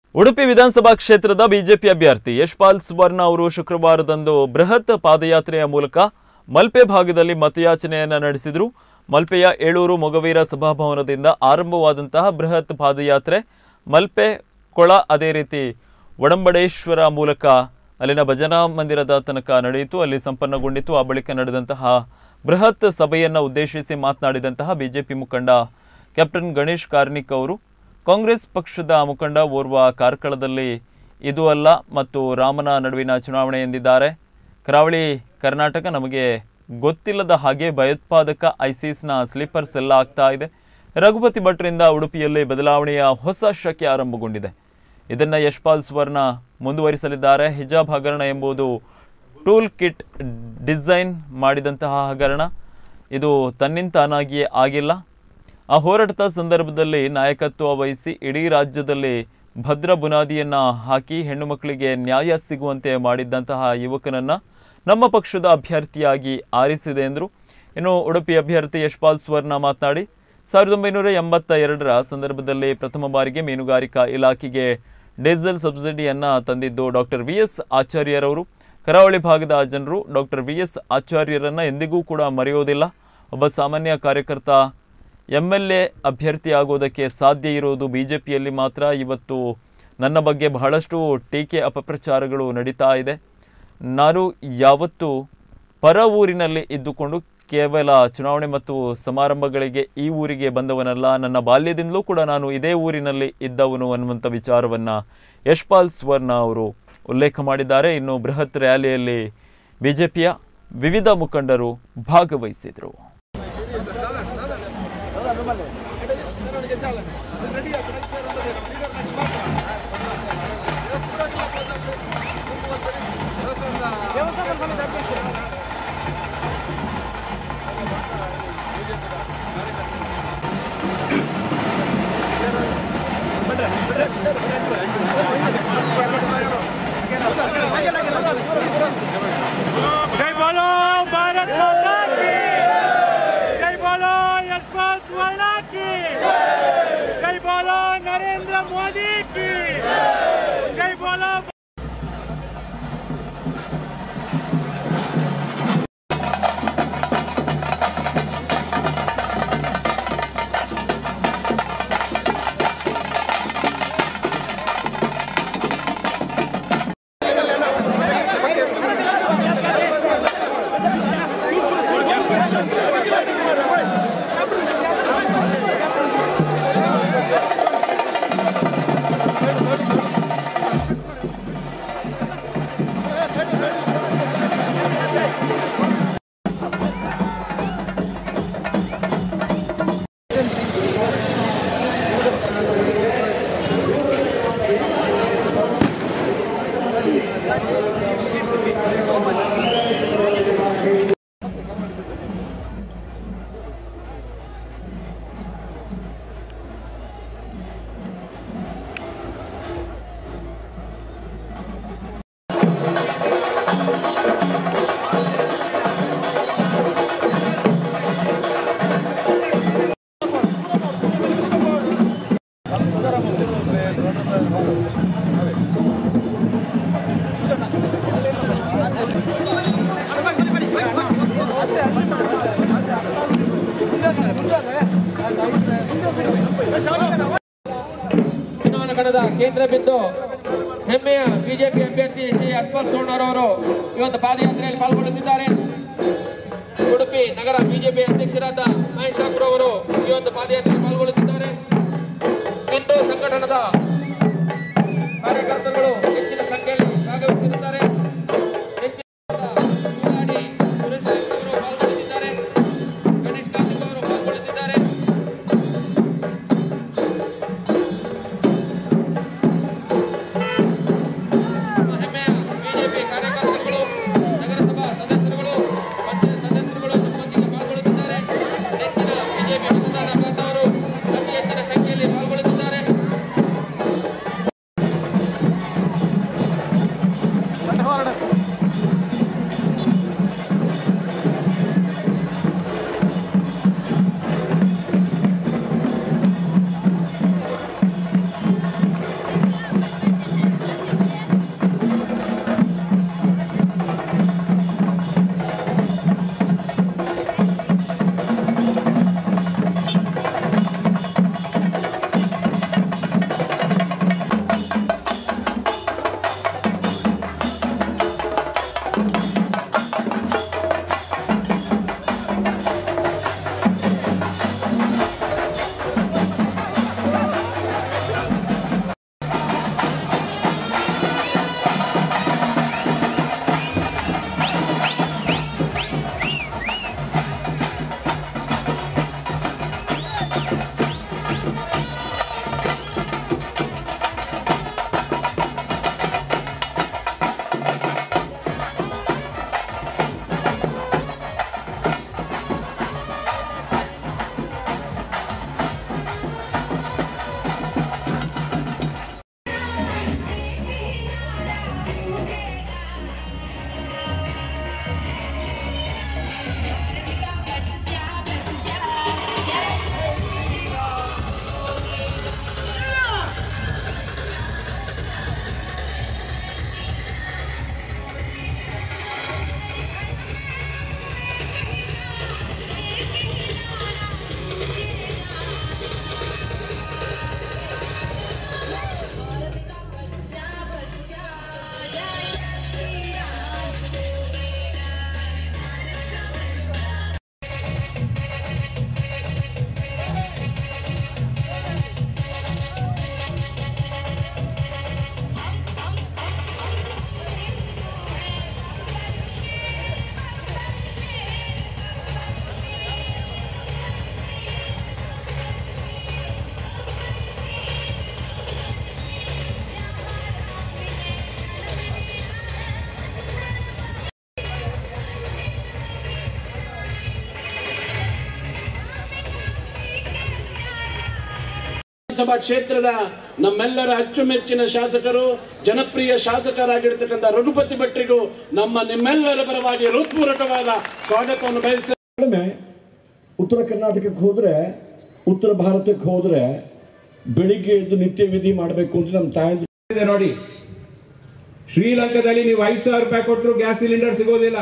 ಉಡುಪಿ ವಿಧಾನಸಭಾ ಕ್ಷೇತ್ರದ ಬಿಜೆಪಿ ಅಭ್ಯರ್ಥಿ ಯಶ್ಪಾಲ್ ಸುವರ್ಣ ಅವರು ಶುಕ್ರವಾರದಂದು ಬೃಹತ್ ಪಾದಯಾತ್ರೆಯ ಮೂಲಕ ಮಲ್ಪೆ ಭಾಗದಲ್ಲಿ ಮತಯಾಚನೆಯನ್ನ ನಡೆಸಿದರು ಮಲ್ಪೆಯ ಏಳೂರು ಮೊಗವೀರ ಸಭಾಭವನದಿಂದ ಆರಂಭವಾದಂತಹ ಬೃಹತ್ ಪಾದಯಾತ್ರೆ ಮಲ್ಪೆ ಕೊಳ ಅದೇ ರೀತಿ ಒಡಂಬಡೇಶ್ವರ ಮೂಲಕ ಅಲ್ಲಿನ ಭಜನಾ ಮಂದಿರದ ತನಕ ನಡೆಯಿತು ಅಲ್ಲಿ ಸಂಪನ್ನಗೊಂಡಿತು ಆ ಬಳಿಕ ನಡೆದಂತಹ ಬೃಹತ್ ಸಭೆಯನ್ನು ಉದ್ದೇಶಿಸಿ ಮಾತನಾಡಿದಂತಹ ಬಿಜೆಪಿ ಮುಖಂಡ ಕ್ಯಾಪ್ಟನ್ ಗಣೇಶ್ ಕಾರ್ನಿಕ್ ಅವರು ಕಾಂಗ್ರೆಸ್ ಪಕ್ಷದ ಮುಖಂಡ ಓರ್ವ ಕಾರ್ಕಳದಲ್ಲಿ ಇದು ಅಲ್ಲ ಮತ್ತು ರಾಮನ ನಡುವಿನ ಚುನಾವಣೆ ಎಂದಿದ್ದಾರೆ ಕರಾವಳಿ ಕರ್ನಾಟಕ ನಮಗೆ ಗೊತ್ತಿಲ್ಲದ ಹಾಗೆ ಭಯೋತ್ಪಾದಕ ಐಸಿಸ್ನ ಸ್ಲೀಪರ್ಸ್ ಎಲ್ಲ ಆಗ್ತಾ ಇದೆ ರಘುಪತಿ ಭಟ್ರಿಂದ ಉಡುಪಿಯಲ್ಲಿ ಬದಲಾವಣೆಯ ಹೊಸ ಶಕೆ ಆರಂಭಗೊಂಡಿದೆ ಇದನ್ನ ಯಶ್ಪಾಲ್ ಸುವರ್ಣ ಮುಂದುವರಿಸಲಿದ್ದಾರೆ ಹಿಜಾಬ್ ಹಗರಣ ಎಂಬುದು ಟೂಲ್ ಕಿಟ್ ಡಿಸೈನ್ ಮಾಡಿದಂತಹ ಹಗರಣ ಇದು ತನ್ನಿಂತಾನಾಗಿಯೇ ಆಗಿಲ್ಲ ಆ ಹೋರಾಟದ ಸಂದರ್ಭದಲ್ಲಿ ನಾಯಕತ್ವ ವಹಿಸಿ ಇಡೀ ರಾಜ್ಯದಲ್ಲಿ ಭದ್ರ ಬುನಾದಿಯನ್ನ ಹಾಕಿ ಹೆಣ್ಣು ಮಕ್ಕಳಿಗೆ ನ್ಯಾಯ ಸಿಗುವಂತೆ ಮಾಡಿದ್ದಂತಹ ಯುವಕನನ್ನ ನಮ್ಮ ಪಕ್ಷದ ಅಭ್ಯರ್ಥಿಯಾಗಿ ಆರಿಸಿದೆ ಎಂದರು ಇನ್ನು ಉಡುಪಿ ಅಭ್ಯರ್ಥಿ ಯಶ್ಪಾಲ್ ಸುವರ್ಣ ಮಾತನಾಡಿ ಸಾವಿರದ ಒಂಬೈನೂರ ಎಂಬತ್ತ ಎರಡರ ಸಂದರ್ಭದಲ್ಲಿ ಪ್ರಥಮ ಬಾರಿಗೆ ಮೀನುಗಾರಿಕಾ ಇಲಾಖೆಗೆ ಡೀಸೆಲ್ ಸಬ್ಸಿಡಿಯನ್ನ ತಂದಿದ್ದು ಡಾಕ್ಟರ್ ವಿ ಎಸ್ ಆಚಾರ್ಯರವರು ಕರಾವಳಿ ಭಾಗದ ಜನರು ಡಾಕ್ಟರ್ ವಿ ಎಸ್ ಆಚಾರ್ಯರನ್ನ ಎಂದಿಗೂ ಕೂಡ ಮರೆಯೋದಿಲ್ಲ ಒಬ್ಬ ಸಾಮಾನ್ಯ ಕಾರ್ಯಕರ್ತ ಎಮ್ ಎಲ್ ಎ ಅಭ್ಯರ್ಥಿ ಆಗೋದಕ್ಕೆ ಸಾಧ್ಯ ಇರೋದು ಬಿ ಜೆ ಪಿಯಲ್ಲಿ ಮಾತ್ರ ಇವತ್ತು ನನ್ನ ಬಗ್ಗೆ ಬಹಳಷ್ಟು ಟೀಕೆ ಅಪಪ್ರಚಾರಗಳು ನಡೀತಾ ಇದೆ ನಾನು ಯಾವತ್ತೂ ಪರ ಊರಿನಲ್ಲಿ ಇದ್ದುಕೊಂಡು ಕೇವಲ ಚುನಾವಣೆ ಮತ್ತು ಸಮಾರಂಭಗಳಿಗೆ ಈ ಊರಿಗೆ ಬಂದವನಲ್ಲ ನನ್ನ ಬಾಲ್ಯದಿಂದಲೂ ಕೂಡ ನಾನು ಇದೇ ಊರಿನಲ್ಲಿ ಇದ್ದವನು ಅನ್ನುವಂಥ ವಿಚಾರವನ್ನು ಯಶ್ಪಾಲ್ ಸ್ವರ್ಣ ಅವರು ಉಲ್ಲೇಖ ಮಾಡಿದ್ದಾರೆ ಇನ್ನು ಬೃಹತ್ ರ್ಯಾಲಿಯಲ್ಲಿ ಬಿಜೆಪಿಯ ವಿವಿಧ ಮುಖಂಡರು ಭಾಗವಹಿಸಿದರು जय बोलो भारत माता की जय बोलो यशवंत सुवर्णा की जय बोलो नरेंद्र मोदी की जय बोलो ಚುನಾವಣಾ ಕಣದ ಕೇಂದ್ರ ಬಿಂದು ಹೆಮ್ಮೆಯ ಬಿಜೆಪಿ ಅಭ್ಯರ್ಥಿ ಶ್ರೀ ಅಕ್ಬರ್ ಸೋಣರವರು ಇವತ್ತು ಪಾದಯಾತ್ರೆಯಲ್ಲಿ ಪಾಲ್ಗೊಳ್ಳುತ್ತಿದ್ದಾರೆ ಉಡುಪಿ ನಗರ ಬಿಜೆಪಿ ಅಧ್ಯಕ್ಷರಾದ ಮಹೇಶ್ ಠಾಕೂರ್ ಅವರು ಈ ಒಂದು ಪಾದಯಾತ್ರೆಯಲ್ಲಿ ಪಾಲ್ಗೊಳ್ಳುತ್ತಿದ್ದಾರೆ ಹಿಂದೂ ಸಂಘಟನದ ಕಾರ್ಯಕರ್ತರುಗಳು ಹೆಚ್ಚಿನ ಸಂಖ್ಯೆಯಲ್ಲಿ ಭಾಗವಹಿಸಿರುತ್ತಾರೆ ಹೆಚ್ಚಿನ ಹೋರಾಡಿ ಸುರೇಶ್ ರೆಡ್ಡಿ ಅವರು ಪಾಲ್ಗೊಳ್ಳುತ್ತಿದ್ದಾರೆ ಗಣೇಶ್ ಕಾರ್ತಿಕ್ ಅವರು ಪಾಲ್ಗೊಳ್ಳುತ್ತಿದ್ದಾರೆ ಹೆಮ್ಮೆಯ ಬಿಜೆಪಿ ಕಾರ್ಯಕರ್ತರುಗಳು ನಗರಸಭಾ ಸದಸ್ಯರುಗಳು ಪಂಚಾಯತ್ ಸದಸ್ಯರುಗಳು ನಮ್ಮೊಂದಿಗೆ ಪಾಲ್ಗೊಳ್ಳುತ್ತಿದ್ದಾರೆ ಹೆಚ್ಚಿನ ಬಿಜೆಪಿ ಮತದಾರ ಬಾಂಧವರು ಅತಿ ಹೆಚ್ಚಿನ ಸಂಖ್ಯೆಯಲ್ಲಿ ಪಾಲ್ಗೊಳ್ಳುತ್ತಿದ್ದಾರೆ ವಿಧಾನಸಭಾ ಕ್ಷೇತ್ರದ ನಮ್ಮೆಲ್ಲರ ಅಚ್ಚುಮೆಚ್ಚಿನ ಶಾಸಕರು ಜನಪ್ರಿಯ ಶಾಸಕರಾಗಿರ್ತಕ್ಕಂಥ ರಘುಪತಿ ಭಟ್ರಿಗೂ ನಮ್ಮ ನಿಮ್ಮೆಲ್ಲರ ಪರವಾಗಿ ಹೃತ್ಪೂರ್ವಕವಾದ ಸ್ವಾಗತವನ್ನು ಬಯಸ್ತೇನೆ ಕಡಿಮೆ ಉತ್ತರ ಕರ್ನಾಟಕಕ್ಕೆ ಹೋದರೆ ಉತ್ತರ ಭಾರತಕ್ಕೆ ಹೋದರೆ ಬೆಳಿಗ್ಗೆ ಎದ್ದು ನಿತ್ಯ ವಿಧಿ ಮಾಡಬೇಕು ಅಂತ ನಮ್ಮ ತಾಯಿ ಇದೆ ನೋಡಿ ಶ್ರೀಲಂಕಾದಲ್ಲಿ ನೀವು ಐದು ಸಾವಿರ ರೂಪಾಯಿ ಕೊಟ್ಟರು ಗ್ಯಾಸ್ ಸಿಲಿಂಡರ್ ಸಿಗೋದಿಲ್ಲ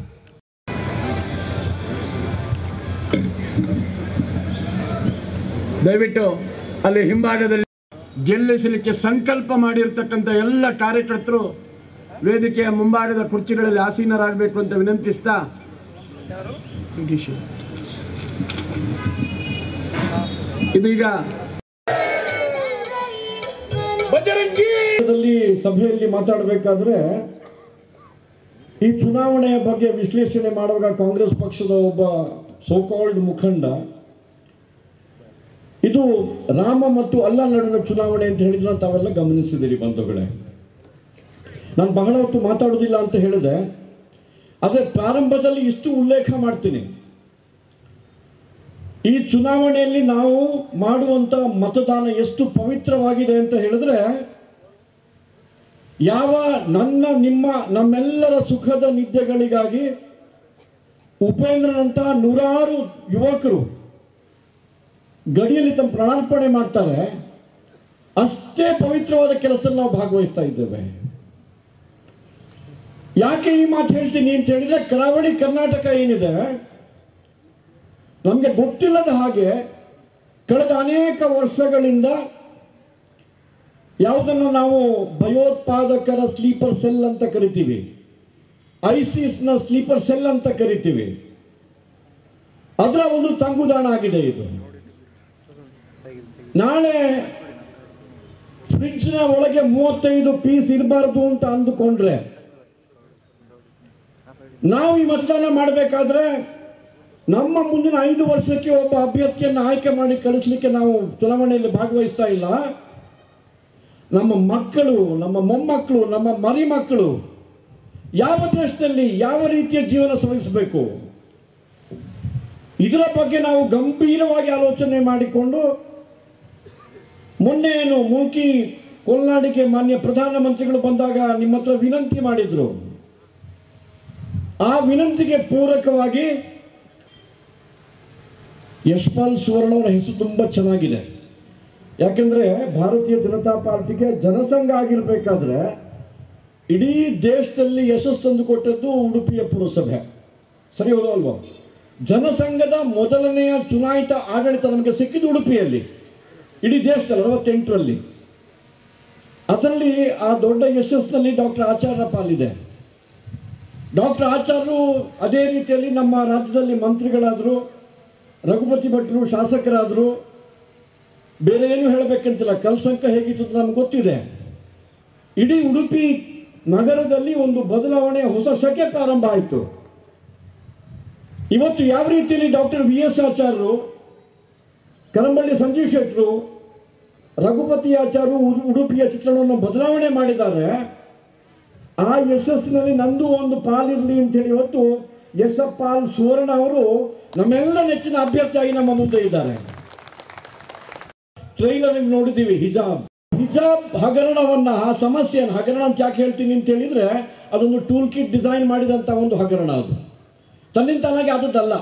ದಯವಿಟ್ಟು ಅಲ್ಲಿ ಹಿಂಭಾಗದಲ್ಲಿ ಗೆಲ್ಲಿಸಲಿಕ್ಕೆ ಸಂಕಲ್ಪ ಮಾಡಿರ್ತಕ್ಕಂಥ ಎಲ್ಲ ಕಾರ್ಯಕರ್ತರು ವೇದಿಕೆಯ ಮುಂಭಾಗದ ಕುರ್ಚಿಗಳಲ್ಲಿ ಆಸೀನರಾಗಬೇಕು ಅಂತ ವಿನಂತಿಸ್ತಾ ಇದೀಗ ದಲ್ಲಿ ಸಭೆಯಲ್ಲಿ ಮಾತಾಡಬೇಕಾದ್ರೆ ಈ ಚುನಾವಣೆಯ ಬಗ್ಗೆ ವಿಶ್ಲೇಷಣೆ ಮಾಡುವಾಗ ಕಾಂಗ್ರೆಸ್ ಪಕ್ಷದ ಒಬ್ಬ ಸೋಕಾಲ್ಡ್ ಮುಖಂಡ ಇದು ರಾಮ ಮತ್ತು ಅಲ್ಲ ನಡುವಿನ ಚುನಾವಣೆ ಅಂತ ಹೇಳಿದ್ರೆ ತಾವೆಲ್ಲ ಗಮನಿಸಿದಿರಿ ಬಂಧುಗಳೇ ನಾನು ಬಹಳ ಹೊತ್ತು ಮಾತಾಡೋದಿಲ್ಲ ಅಂತ ಹೇಳಿದೆ ಆದರೆ ಪ್ರಾರಂಭದಲ್ಲಿ ಇಷ್ಟು ಉಲ್ಲೇಖ ಮಾಡ್ತೀನಿ ಈ ಚುನಾವಣೆಯಲ್ಲಿ ನಾವು ಮಾಡುವಂತ ಮತದಾನ ಎಷ್ಟು ಪವಿತ್ರವಾಗಿದೆ ಅಂತ ಹೇಳಿದ್ರೆ ಯಾವ ನನ್ನ ನಿಮ್ಮ ನಮ್ಮೆಲ್ಲರ ಸುಖದ ನಿದ್ದೆಗಳಿಗಾಗಿ ಉಪೇಂದ್ರನಂತಹ ನೂರಾರು ಯುವಕರು ಗಡಿಯಲ್ಲಿ ತಮ್ಮ ಪ್ರಾಣಾರ್ಪಣೆ ಮಾಡ್ತಾರೆ ಅಷ್ಟೇ ಪವಿತ್ರವಾದ ಕೆಲಸದಲ್ಲಿ ನಾವು ಭಾಗವಹಿಸ್ತಾ ಇದ್ದೇವೆ ಯಾಕೆ ಈ ಮಾತು ಹೇಳ್ತೀನಿ ಅಂತ ಹೇಳಿದ್ರೆ ಕರಾವಳಿ ಕರ್ನಾಟಕ ಏನಿದೆ ನಮಗೆ ಗೊತ್ತಿಲ್ಲದ ಹಾಗೆ ಕಳೆದ ಅನೇಕ ವರ್ಷಗಳಿಂದ ಯಾವುದನ್ನು ನಾವು ಭಯೋತ್ಪಾದಕರ ಸ್ಲೀಪರ್ ಸೆಲ್ ಅಂತ ಕರಿತೀವಿ ಐಸಿಸ್ನ ಸ್ಲೀಪರ್ ಸೆಲ್ ಅಂತ ಕರಿತೀವಿ ಅದರ ಒಂದು ತಂಗುದಾಣ ಆಗಿದೆ ಇದು ನಾಳೆ ಫ್ರಿಡ್ಜ್ನ ಒಳಗೆ ಮೂವತ್ತೈದು ಪೀಸ್ ಇರಬಾರ್ದು ಅಂತ ಅಂದುಕೊಂಡ್ರೆ ನಾವು ಈ ಮತದಾನ ಮಾಡಬೇಕಾದ್ರೆ ನಮ್ಮ ಮುಂದಿನ ಐದು ವರ್ಷಕ್ಕೆ ಒಬ್ಬ ಅಭ್ಯರ್ಥಿಯನ್ನು ಆಯ್ಕೆ ಮಾಡಿ ಕಳಿಸ್ಲಿಕ್ಕೆ ನಾವು ಚುನಾವಣೆಯಲ್ಲಿ ಭಾಗವಹಿಸ್ತಾ ಇಲ್ಲ ನಮ್ಮ ಮಕ್ಕಳು ನಮ್ಮ ಮೊಮ್ಮಕ್ಕಳು ನಮ್ಮ ಮರಿ ಮಕ್ಕಳು ಯಾವ ದೇಶದಲ್ಲಿ ಯಾವ ರೀತಿಯ ಜೀವನ ಸಾಗಿಸಬೇಕು ಇದರ ಬಗ್ಗೆ ನಾವು ಗಂಭೀರವಾಗಿ ಆಲೋಚನೆ ಮಾಡಿಕೊಂಡು ಮೊನ್ನೆ ಏನು ಮೂಲ್ಕಿ ಕೊಲ್ನಾಡಿಗೆ ಮಾನ್ಯ ಪ್ರಧಾನಮಂತ್ರಿಗಳು ಬಂದಾಗ ನಿಮ್ಮ ಹತ್ರ ವಿನಂತಿ ಮಾಡಿದ್ರು ಆ ವಿನಂತಿಗೆ ಪೂರಕವಾಗಿ ಯಶ್ಪಾಲ್ ಸುವರ್ಣ ಅವರ ಹೆಸರು ತುಂಬ ಚೆನ್ನಾಗಿದೆ ಯಾಕೆಂದ್ರೆ ಭಾರತೀಯ ಜನತಾ ಪಾರ್ಟಿಗೆ ಜನಸಂಘ ಆಗಿರ್ಬೇಕಾದ್ರೆ ಇಡೀ ದೇಶದಲ್ಲಿ ಯಶಸ್ಸು ತಂದು ಕೊಟ್ಟದ್ದು ಉಡುಪಿಯ ಪುರಸಭೆ ಸರಿ ಹೌದು ಅಲ್ವಾ ಜನಸಂಘದ ಮೊದಲನೆಯ ಚುನಾಯಿತ ಆಡಳಿತ ನಮಗೆ ಸಿಕ್ಕಿದ್ದು ಉಡುಪಿಯಲ್ಲಿ ಇಡೀ ದೇಶದಲ್ಲಿ ಅರವತ್ತೆಂಟರಲ್ಲಿ ಅದರಲ್ಲಿ ಆ ದೊಡ್ಡ ಯಶಸ್ಸಿನಲ್ಲಿ ಡಾಕ್ಟರ್ ಆಚಾರ್ಯ ಪಾಲಿದೆ ಡಾಕ್ಟರ್ ಆಚಾರ್ಯರು ಅದೇ ರೀತಿಯಲ್ಲಿ ನಮ್ಮ ರಾಜ್ಯದಲ್ಲಿ ಮಂತ್ರಿಗಳಾದರು ರಘುಪತಿ ಭಟ್ರು ಶಾಸಕರಾದರು ಬೇರೆ ಏನು ಹೇಳಬೇಕಂತಿಲ್ಲ ಕಲ್ಸಂಕ ಹೇಗಿತ್ತು ಅಂತ ನಮ್ಗೆ ಗೊತ್ತಿದೆ ಇಡೀ ಉಡುಪಿ ನಗರದಲ್ಲಿ ಒಂದು ಬದಲಾವಣೆ ಹೊಸ ಶಕೆ ಪ್ರಾರಂಭ ಆಯಿತು ಇವತ್ತು ಯಾವ ರೀತಿಯಲ್ಲಿ ಡಾಕ್ಟರ್ ವಿ ಎಸ್ ಆಚಾರ್ಯರು ಕರಂಬಳ್ಳಿ ಸಂಜೀವ್ ಶೆಟ್ಟರು ರಘುಪತಿ ಆಚಾರ್ಯರು ಉಡು- ಉಡುಪಿಯ ಚಿತ್ರಣವನ್ನು ಬದಲಾವಣೆ ಮಾಡಿದ್ದಾರೆ ಆ ಯಶಸ್ಸಿನಲ್ಲಿ ನಂದು ಒಂದು ಪಾಲಿರಲಿ ಅಂತೇಳಿ ಇವತ್ತು ಎಸ್ ಎಫ್ ಪಾಲ್ ಸುವರ್ಣ ಅವರು ನಮ್ಮೆಲ್ಲ ನೆಚ್ಚಿನ ಅಭ್ಯರ್ಥಿಯಾಗಿ ನಮ್ಮ ಮುಂದೆ ಇದ್ದಾರೆ ಟ್ರೈಲರ್ ನೋಡಿದ್ದೀವಿ ಹಿಜಾಬ್ ಹಿಜಾಬ್ ಹಗರಣವನ್ನ ಆ ಸಮಸ್ಯೆಯನ್ನು ಹಗರಣ ಅಂತ ಯಾಕೆ ಹೇಳ್ತೀನಿ ಅಂತ ಹೇಳಿದ್ರೆ ಅದೊಂದು ಟೂಲ್ ಕಿಟ್ ಡಿಸೈನ್ ಮಾಡಿದಂಥ ಒಂದು ಹಗರಣ ಅದು ತನ್ನಿಂತಾನಾಗಿ ಆದದ್ದಲ್ಲ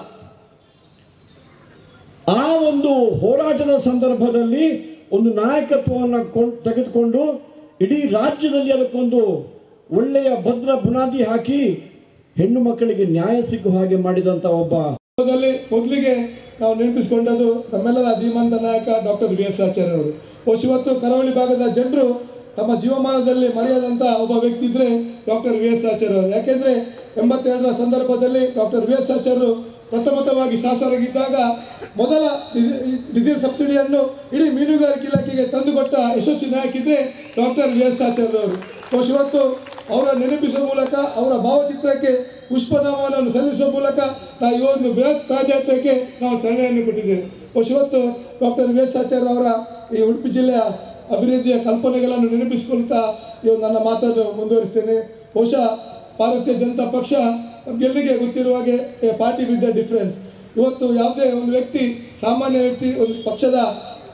ಆ ಒಂದು ಹೋರಾಟದ ಸಂದರ್ಭದಲ್ಲಿ ಒಂದು ನಾಯಕತ್ವವನ್ನು ಕೊಂಡ್ ತೆಗೆದುಕೊಂಡು ಇಡೀ ರಾಜ್ಯದಲ್ಲಿ ಅದಕ್ಕೊಂದು ಒಳ್ಳೆಯ ಭದ್ರ ಬುನಾದಿ ಹಾಕಿ ಹೆಣ್ಣು ಮಕ್ಕಳಿಗೆ ನ್ಯಾಯ ಸಿಗುವ ಹಾಗೆ ಮಾಡಿದಂಥ ಒಬ್ಬ ದಲ್ಲಿ ಮೊದಲಿಗೆ ನಾವು ನೆನಪಿಸಿಕೊಂಡದ್ದು ನಮ್ಮೆಲ್ಲರ ಧೀಮಂತ ನಾಯಕ ಡಾಕ್ಟರ್ ವಿ ಎಸ್ ಆಚಾರ್ಯ ಅವರು ಬಹುಶಃ ಇವತ್ತು ಕರಾವಳಿ ಭಾಗದ ಜನರು ತಮ್ಮ ಜೀವಮಾನದಲ್ಲಿ ಮರೆಯದಂತ ಒಬ್ಬ ವ್ಯಕ್ತಿ ಇದ್ರೆ ಡಾಕ್ಟರ್ ವಿ ಎಸ್ ಆಚಾರ್ಯ ಅವರು ಯಾಕೆಂದ್ರೆ ಎಂಬತ್ತೆರಡರ ಸಂದರ್ಭದಲ್ಲಿ ಡಾಕ್ಟರ್ ವಿ ಎಸ್ ಆಚಾರ್ಯರು ಪ್ರಥಮತವಾಗಿ ಶಾಸಕರಾಗಿದ್ದಾಗ ಮೊದಲ ಡಿಸಿ- ಡೀಸೆಲ್ ಸಬ್ಸಿಡಿಯನ್ನು ಇಡೀ ಮೀನುಗಾರಿಕೆ ಇಲಾಖೆಗೆ ತಂದುಕೊಟ್ಟ ಯಶಸ್ವಿ ನಾಯಕ ಇದ್ರೆ ಡಾಕ್ಟರ್ ವಿ ಎಸ್ ಆಚಾರ್ಯ ಅವರು ಬಹುಶಃ ಇವತ್ತು ಅವರ ನೆನಪಿಸುವ ಮೂಲಕ ಅವರ ಭಾವಚಿತ್ರಕ್ಕೆ ಪುಷ್ಪನಮನವನ್ನು ಸಲ್ಲಿಸುವ ಮೂಲಕ ನಾವು ಈ ಒಂದು ಬೃಹತ್ ಪಾದಯಾತ್ರೆಗೆ ನಾವು ಚಾಲನೆಯನ್ನು ಕೊಟ್ಟಿದ್ದೇವೆ ಬಹುಶಃ ಇವತ್ತು ಡಾಕ್ಟರ್ ವಿ ಎಸ್ ಆಚಾರ್ಯ ಅವರ ಈ ಉಡುಪಿ ಜಿಲ್ಲೆಯ ಅಭಿವೃದ್ಧಿಯ ಕಲ್ಪನೆಗಳನ್ನು ನೆನಪಿಸಿಕೊಳ್ತಾ ಈ ಒಂದು ನನ್ನ ಮಾತನ್ನು ಮುಂದುವರಿಸ್ತೇನೆ ಬಹುಶಃ ಭಾರತೀಯ ಜನತಾ ಪಕ್ಷ ನಮ್ಗೆಲ್ಲರಿಗೆ ಗೊತ್ತಿರುವ ಹಾಗೆ ಪಾರ್ಟಿ ವಿತ್ ದ ಡಿಫರೆನ್ಸ್ ಇವತ್ತು ಯಾವುದೇ ಒಂದು ವ್ಯಕ್ತಿ ಸಾಮಾನ್ಯ ವ್ಯಕ್ತಿ ಒಂದು ಪಕ್ಷದ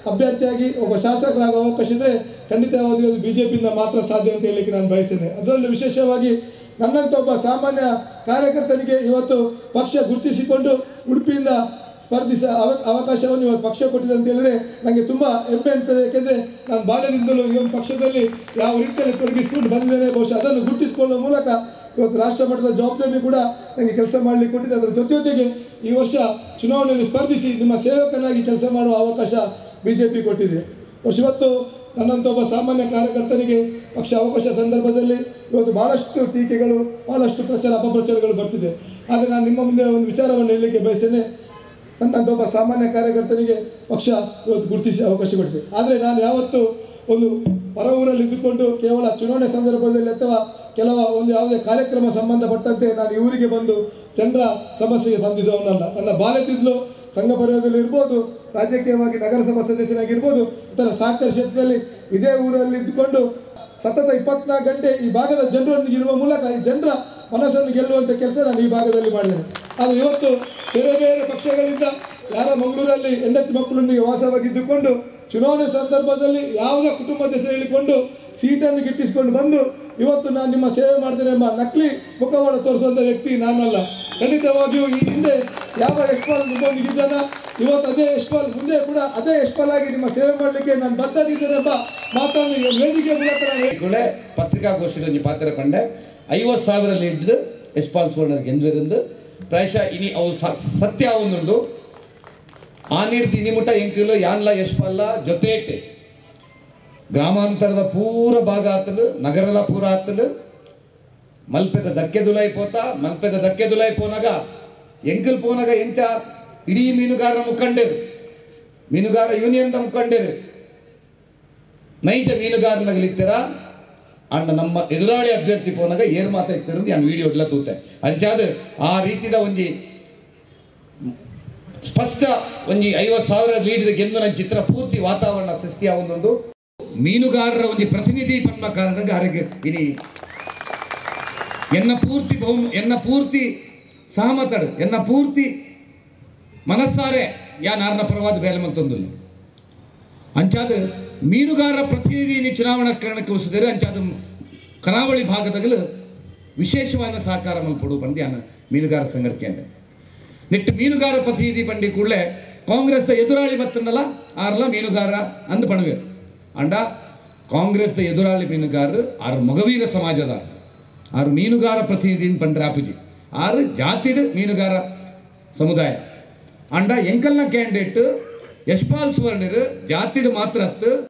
ಅಭ್ಯರ್ಥಿಯಾಗಿ ಒಬ್ಬ ಶಾಸಕರಾಗುವ ಅವಕಾಶ ಇದ್ರೆ ಖಂಡಿತವಾಗಿ ಅದು ಬಿಜೆಪಿಯಿಂದ ಮಾತ್ರ ಸಾಧ್ಯ ಅಂತ ಹೇಳಲಿಕ್ಕೆ ನಾನು ಬಯಸ್ತೇನೆ ಅದರಲ್ಲೂ ವಿಶೇಷವಾಗಿ ನನ್ನಂತ ಒಬ್ಬ ಸಾಮಾನ್ಯ ಕಾರ್ಯಕರ್ತನಿಗೆ ಇವತ್ತು ಪಕ್ಷ ಗುರುತಿಸಿಕೊಂಡು ಉಡುಪಿಯಿಂದ ಸ್ಪರ್ಧಿಸ ಅವ ಅವಕಾಶವನ್ನು ಇವತ್ತು ಪಕ್ಷ ಕೊಟ್ಟಿದೆ ಅಂತ ಹೇಳಿದ್ರೆ ನನಗೆ ತುಂಬ ಹೆಮ್ಮೆ ಅಂತದೆ ಯಾಕೆಂದರೆ ನಾನು ಬಾಲ್ಯದಿಂದಲೂ ಈ ಒಂದು ಪಕ್ಷದಲ್ಲಿ ಯಾವ ರೀತಿಯಲ್ಲಿ ತೊಡಗಿಸಿಕೊಂಡು ಬಂದಿದ್ದೇನೆ ಬಹುಶಃ ಅದನ್ನು ಗುರುತಿಸಿಕೊಳ್ಳುವ ಮೂಲಕ ಇವತ್ತು ರಾಷ್ಟ್ರ ಮಟ್ಟದ ಜವಾಬ್ದಾರಿ ಕೂಡ ನನಗೆ ಕೆಲಸ ಮಾಡಲಿಕ್ಕೆ ಕೊಟ್ಟಿದೆ ಅದರ ಜೊತೆ ಜೊತೆಗೆ ಈ ವರ್ಷ ಚುನಾವಣೆಯಲ್ಲಿ ಸ್ಪರ್ಧಿಸಿ ನಿಮ್ಮ ಸೇವಕನಾಗಿ ಕೆಲಸ ಮಾಡುವ ಅವಕಾಶ ಬಿ ಜೆ ಪಿ ಕೊಟ್ಟಿದೆ ಬಹುಶಃ ಇವತ್ತು ನನ್ನಂಥ ಒಬ್ಬ ಸಾಮಾನ್ಯ ಕಾರ್ಯಕರ್ತನಿಗೆ ಪಕ್ಷ ಅವಕಾಶ ಸಂದರ್ಭದಲ್ಲಿ ಇವತ್ತು ಬಹಳಷ್ಟು ಟೀಕೆಗಳು ಬಹಳಷ್ಟು ಪ್ರಚಾರ ಅಪಪ್ರಚಾರಗಳು ಬರ್ತಿದೆ ಆದರೆ ನಾನು ನಿಮ್ಮ ಮುಂದೆ ಒಂದು ವಿಚಾರವನ್ನು ಹೇಳಲಿಕ್ಕೆ ಬಯಸ್ತೇನೆ ನನ್ನಂಥ ಒಬ್ಬ ಸಾಮಾನ್ಯ ಕಾರ್ಯಕರ್ತನಿಗೆ ಪಕ್ಷ ಇವತ್ತು ಗುರುತಿಸಿ ಅವಕಾಶ ಕೊಟ್ಟಿದೆ ಆದರೆ ನಾನು ಯಾವತ್ತೂ ಒಂದು ಹೊರ ಊರಲ್ಲಿ ಇದ್ದುಕೊಂಡು ಕೇವಲ ಚುನಾವಣೆ ಸಂದರ್ಭದಲ್ಲಿ ಅಥವಾ ಕೆಲವು ಒಂದು ಯಾವುದೇ ಕಾರ್ಯಕ್ರಮ ಸಂಬಂಧಪಟ್ಟಂತೆ ನಾನು ಈ ಊರಿಗೆ ಬಂದು ಜನರ ಸಮಸ್ಯೆಗೆ ಬಂದಿದ್ದವನಲ್ಲ ನನ್ನ ಬಾಲ್ಯದಿಂದಲೂ ಸಂಘ ಪರಿವಾರದಲ್ಲಿ ಇರ್ಬೋದು ರಾಜಕೀಯವಾಗಿ ನಗರಸಭಾ ಸದಸ್ಯನಾಗಿರ್ಬೋದು ಇತರ ಸಹಕಾರ ಕ್ಷೇತ್ರದಲ್ಲಿ ಇದೇ ಊರಲ್ಲಿ ಇದ್ದುಕೊಂಡು ಸತತ ಇಪ್ಪತ್ನಾಲ್ಕು ಗಂಟೆ ಈ ಭಾಗದ ಜನರೊಂದಿಗೆ ಇರುವ ಮೂಲಕ ಈ ಜನರ ಮನಸ್ಸನ್ನು ಗೆಲ್ಲುವಂಥ ಕೆಲಸ ನಾನು ಈ ಭಾಗದಲ್ಲಿ ಮಾಡಿದ್ದೇನೆ ಆದರೆ ಇವತ್ತು ಬೇರೆ ಬೇರೆ ಪಕ್ಷಗಳಿಂದ ಯಾರ ಮಂಗಳೂರಲ್ಲಿ ಹೆಂಡತಿ ಮಕ್ಕಳೊಂದಿಗೆ ವಾಸವಾಗಿದ್ದುಕೊಂಡು ಚುನಾವಣೆ ಸಂದರ್ಭದಲ್ಲಿ ಯಾವುದೇ ಕುಟುಂಬದ ಹೆಸರು ಹೇಳಿಕೊಂಡು ಸೀಟನ್ನು ಗಿಟ್ಟಿಸಿಕೊಂಡು ಬಂದು ಇವತ್ತು ನಾನು ನಿಮ್ಮ ಸೇವೆ ಮಾಡ್ತೇನೆ ಎಂಬ ನಕಲಿ ಮುಖವಾಡ ತೋರಿಸುವಂಥ ವ್ಯಕ್ತಿ ನಾನಲ್ಲ ಖಂಡಿತವಾಗಿಯೂ ಈ ಹಿಂದೆ ಯಾವ ಯಶ್ಪಾಲ್ ನಿಮ್ಮೊಂದಿಗಿದ್ದಾನ ಇವತ್ತು ಅದೇ ಯಶ್ಪಾಲ್ ಮುಂದೆ ಕೂಡ ಅದೇ ಯಶ್ಪಾಲ್ ಆಗಿ ನಿಮ್ಮ ಸೇವೆ ಮಾಡಲಿಕ್ಕೆ ನಾನು ಬದ್ಧನಿದ್ದೇನೆ ಎಂಬ ಮಾತನ್ನು ಈ ವೇದಿಕೆ ಮೂಲಕ ನಾನು ಹೇಳಿ- ಕೂಡ ಪತ್ರಿಕಾಗೋಷ್ಠಿಯಲ್ಲಿ ಒಂಜಿ ಪಾತ್ರ ಕಂಡೆ ಐವತ್ತು ಸಾವಿರ ಲೀಡ್ ಯಶ್ಪಾಲ್ ಸುವರ್ಣ ಗೆಂದಿருந்து ಪ್ರಾಯಶಃ ಇನಿ ಅವು ಸ- ಸತ್ಯ ಅವನುಂಡು ಆ ನೀರು ತಿನಿಮುಟ ಎಂಕಿಲು ಯಾನ್ಲ ಯಶ್ಪಾಲ ಜೊತೆಗೆ ಗ್ರಾಮಾಂತರದ ಪೂರ ಭಾಗ ಆತಲು ನಗರದ ಪೂರ ಆತಲು ಮಲ್ಪೆದ ದಕ್ಕೆ ದುಲೈ ಪೋತ ಮಲ್ಪೆದ ದಕ್ಕೆ ದುಲೈ ಪೋನಾಗ ಎಂಕಲ್ ಪೋನಾಗ ಎಂಚ ಇಡೀ ಮೀನುಗಾರರ ಮುಖಂಡರು ಮೀನುಗಾರ ಯೂನಿಯನ್ ಮುಖಂಡರು ನೈಜ ಮೀನುಗಾರನಾಗಲಿತ್ತೀರ ಅಂಡ ನಮ್ಮ ಎದುರಾಳಿ ಅಭ್ಯರ್ಥಿ ಪೋನಾಗ ಏರ್ ಮಾತಾಡ್ತಿರೋ ನಾನು ವಿಡಿಯೋ ಎಲ್ಲ ತೂತೆ ಅಂಚಾದ ಆ ರೀತಿದ ಒಂಜಿ ಸ್ಪಷ್ಟ ಒಂಜಿ ಐವತ್ತು ಸಾವಿರ ಲೀಡ್ ಗೆದ್ದು ನನ್ನ ಚಿತ್ರ ಪೂರ್ತಿ ವಾತಾವರಣ ಸೃಷ್ಟಿ ಆವೊಂದೊಂದು ಮೀನುಗಾರರ ಒಂದು ಪ್ರತಿನಿಧಿ ಪನ್ಮ ಕಾರಣಕ್ಕೆ ಆರೋಗ್ಯ ಇನಿ ಎನ್ನ ಪೂರ್ತಿ ಬಹು ಎನ್ನ ಪೂರ್ತಿ ಸಹಮತಡು ಎನ್ನ ಪೂರ್ತಿ ಮನಸ್ಸಾರೆ ಯಾ ನಾರನ ಪರವಾದ ಬೇಲೆ ಮಲ್ತೊಂದುಲ್ಲ ಅಂಚಾದ ಮೀನುಗಾರರ ಪ್ರತಿನಿಧಿ ಚುನಾವಣಾ ಕರಣಕ್ಕೆ ಉಳಿಸಿದರೆ ಅಂಚಾದ ಕರಾವಳಿ ಭಾಗದಗಲು ವಿಶೇಷವಾದ ಸಹಕಾರ ಮಲ್ಪಡು ಬಂದು ಯಾನ ಮೀನುಗಾರ ಸಂಘಟನೆ ಅಂದ್ರೆ ನೆಟ್ಟು ಮೀನುಗಾರ ಪ್ರತಿನಿಧಿ ಬಂಡಿ ಕೂಡಲೇ ಕಾಂಗ್ರೆಸ್ ಎದುರಾಳಿ ಬತ್ತನಲ್ಲ ಆರ್ಲ ಮೀನುಗಾರ ಅಂದು ಪಣವೇರು ಅಂಡ ಕಾಂಗ್ರೆಸ್ ಎದುರಾಳಿ ಮೀನುಗಾರರು ಆರು ಮೊಗವೀರ ಸಮಾಜದ ಆರು ಮೀನುಗಾರ ಪ್ರತಿನಿಧಿ ಪಂಡ್ರೆ ಆಪುಜಿ ಆರು ಜಾತಿಡ್ ಮೀನುಗಾರ ಸಮುದಾಯ ಅಂಡ ಎಂಕಲ್ನ ಕ್ಯಾಂಡಿಡೇಟ್ ಯಶ್ಪಾಲ್ ಸುವರ್ಣರು ಜಾತಿಡ್ ಮಾತ್ರ ಹತ್ತು